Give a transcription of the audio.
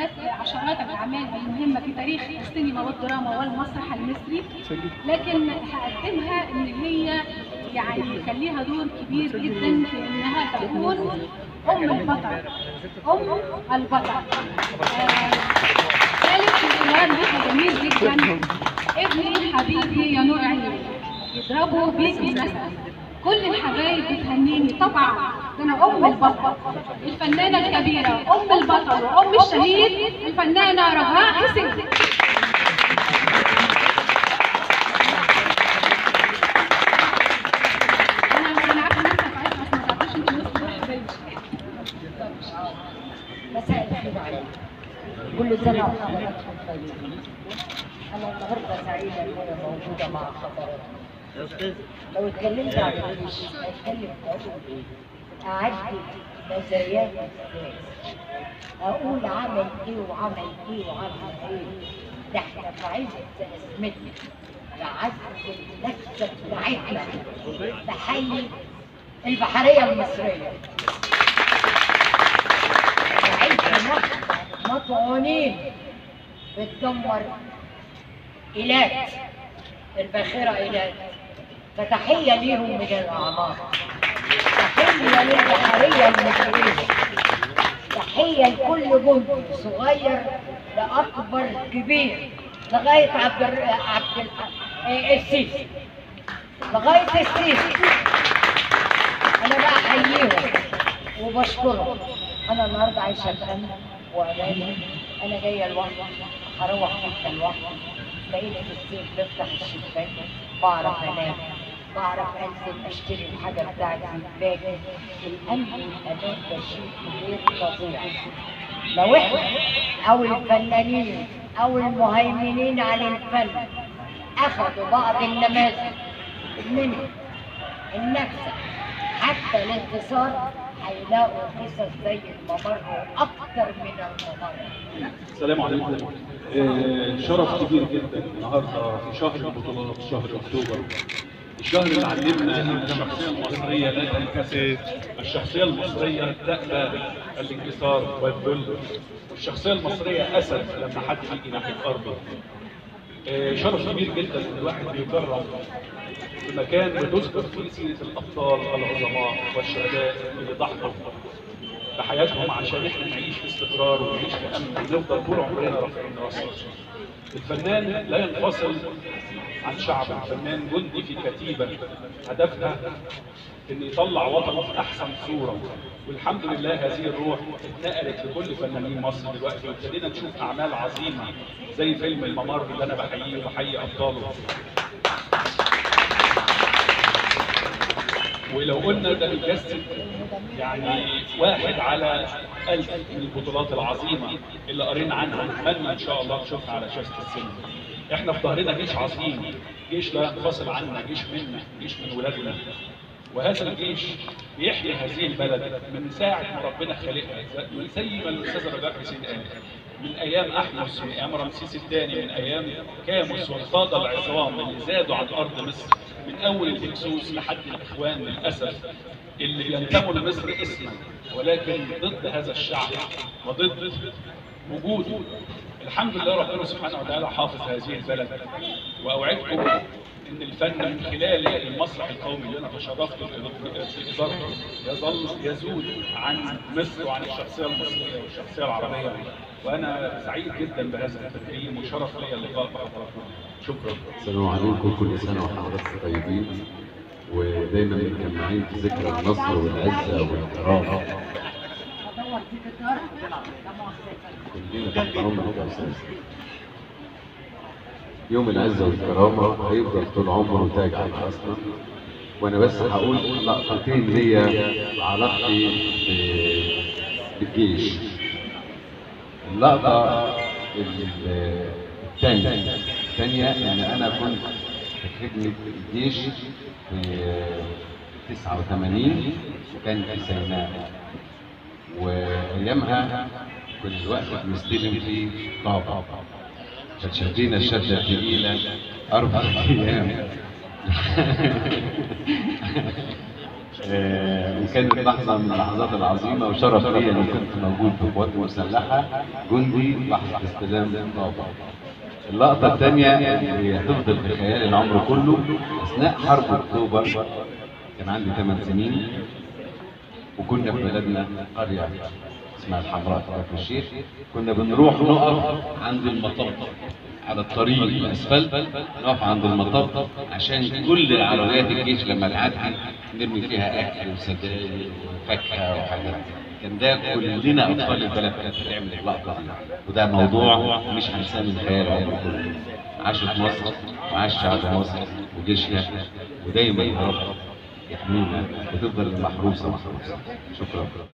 ذات عشرات الاعمال المهمه في تاريخ السينما والدراما والمسرح المصري لكن هقدمها ان هي يعني يخليها دور كبير جدا في انها تكون ام البطل ام البطل آه، ثالث الكلام ده جميل جدا ابني حبيبي يا نور عيني يضربوا بيك المثل كل الحبايب بتهنيني طبعا ده انا ام البطل الفنانه الكبيره ام البطل وام الشهيد الفنانه رجاء حسين انا انا عارفه ان انت عايز بس ما تعرفش انت نص دول حبايبي مساء الخير عليكم كل سنة وحضراتكم طيبين أنا النهاردة سعيدة إن أنا موجودة مع حضراتكم لو اتكلمت عن الجيش هتكلم أقول إيه؟ أعدد نظريات الناس أقول عمل إيه وعمل إيه وعمل إيه ده إحنا في عز أزمتنا في عز النكسة بتاعتنا بحيي البحرية المصرية عيش مطعونين بتدمر إيلات الباخرة إيلات فتحية ليهم من الأعمار تحية للبحرية المصرية تحية لكل جندي صغير لأكبر كبير لغاية عبد الر... عبد ال... إيه، السيسي لغاية السيسي أنا بقى أحييهم وبشكرهم أنا النهاردة عايشة في أمن وأمان أنا جاية لوحدي هروح حتة لوحدي لقيت في الصيف بفتح الشباك بعرف أنام بعرف أنزل أشتري الحاجة بتاعتي باجي الأمن والأمان ده شيء غير فظيع لو إحنا أو الفنانين أو المهيمنين على الفن أخذوا بعض النماذج من النفس حتى الانتصار هيلاقوا قصص زي الممر واكتر من الممر السلام عليكم آه، شرف كبير جدا النهارده في شهر البطولات شهر اكتوبر الشهر اللي علمنا ان الشخصيه المصريه لا تنكسر الشخصيه المصريه تأبى الانكسار والذل الشخصيه المصريه اسد لما حد يجي ناحيه ارضه آه، شرف كبير جدا ان الواحد بيكرم في مكان بتذكر فيه سيره الابطال العظماء والشهداء اللي ضحوا بحياتهم عشان احنا نعيش في استقرار ونعيش في امن ونفضل طول عمرنا رافعين راسنا. الفنان لا ينفصل عن شعب، الفنان جندي في كتيبه هدفها ان يطلع وطنه في احسن صوره والحمد لله هذه الروح اتنقلت لكل فنانين مصر دلوقتي وابتدينا نشوف اعمال عظيمه زي فيلم الممر اللي انا بحييه وبحيي ابطاله ولو قلنا ده بيجسد يعني واحد على ألف من البطولات العظيمة اللي قرينا عنها نتمنى إن شاء الله نشوفها على شاشة السينما. إحنا في ظهرنا جيش عظيم، جيش لا ينفصل عنا، جيش منا، جيش من ولادنا. وهذا الجيش بيحمي هذه البلد من ساعة ما ربنا خلقها من زي ما الأستاذ رجاء حسين قال من أيام أحمس من أيام رمسيس الثاني من أيام كاموس والقادة العظام اللي زادوا عن أرض مصر من أول الهكسوس لحد الإخوان للأسف اللي بينتموا لمصر اسما ولكن ضد هذا الشعب وضد وجوده الحمد لله ربنا سبحانه وتعالى حافظ هذه البلد واوعدكم ان الفن من خلال المسرح القومي اللي انا تشرفت بادارته يظل يزود عن مصر وعن الشخصيه المصريه والشخصيه العربيه وانا سعيد جدا بهذا التكريم وشرف لي اللقاء بحضراتكم شكرا السلام عليكم كل سنة وحضراتكم طيبين ودايما متجمعين في ذكرى النصر والعزة والكرامة ادور في جدار لا مؤاخذة كلنا تحت أمرك يا أستاذ يوم العزة والكرامة هيفضل طول عمره تاج على راسنا وأنا بس هقول لقطتين ليا علاقتي ب- بالجيش اللقطة ال- الثانية الثانية إن أنا كنت في خدمة الجيش في 89 وكان في سيناء وأيامها كنا الوقت بنستلم فيه طابة فشدينا الشدة الثقيلة أربع أيام آه، وكانت لحظة من اللحظات العظيمة وشرف لي إني كنت موجود في القوات المسلحة جندي لحظة استلام طابع. اللقطة الثانية اللي هتفضل في خيالي العمر كله أثناء حرب أكتوبر كان عندي 8 سنين وكنا في بلدنا قرية اسمها الحمراء في كفر الشيخ كنا بنروح نقف عند المطب على الطريق الاسفلت نقف عند المطب عشان كل عربيات الجيش لما تعدي نرمي فيها اكل وسجاير وفاكهه وحاجات كان ده كلنا اطفال البلد كانت بتعمل اللقطه دي وده موضوع مش هنساه من خيال العمر كله عاشت مصر وعاش شعب مصر وجيشها ودايما يا رب يحمينا وتفضل المحروسه محروسه شكرا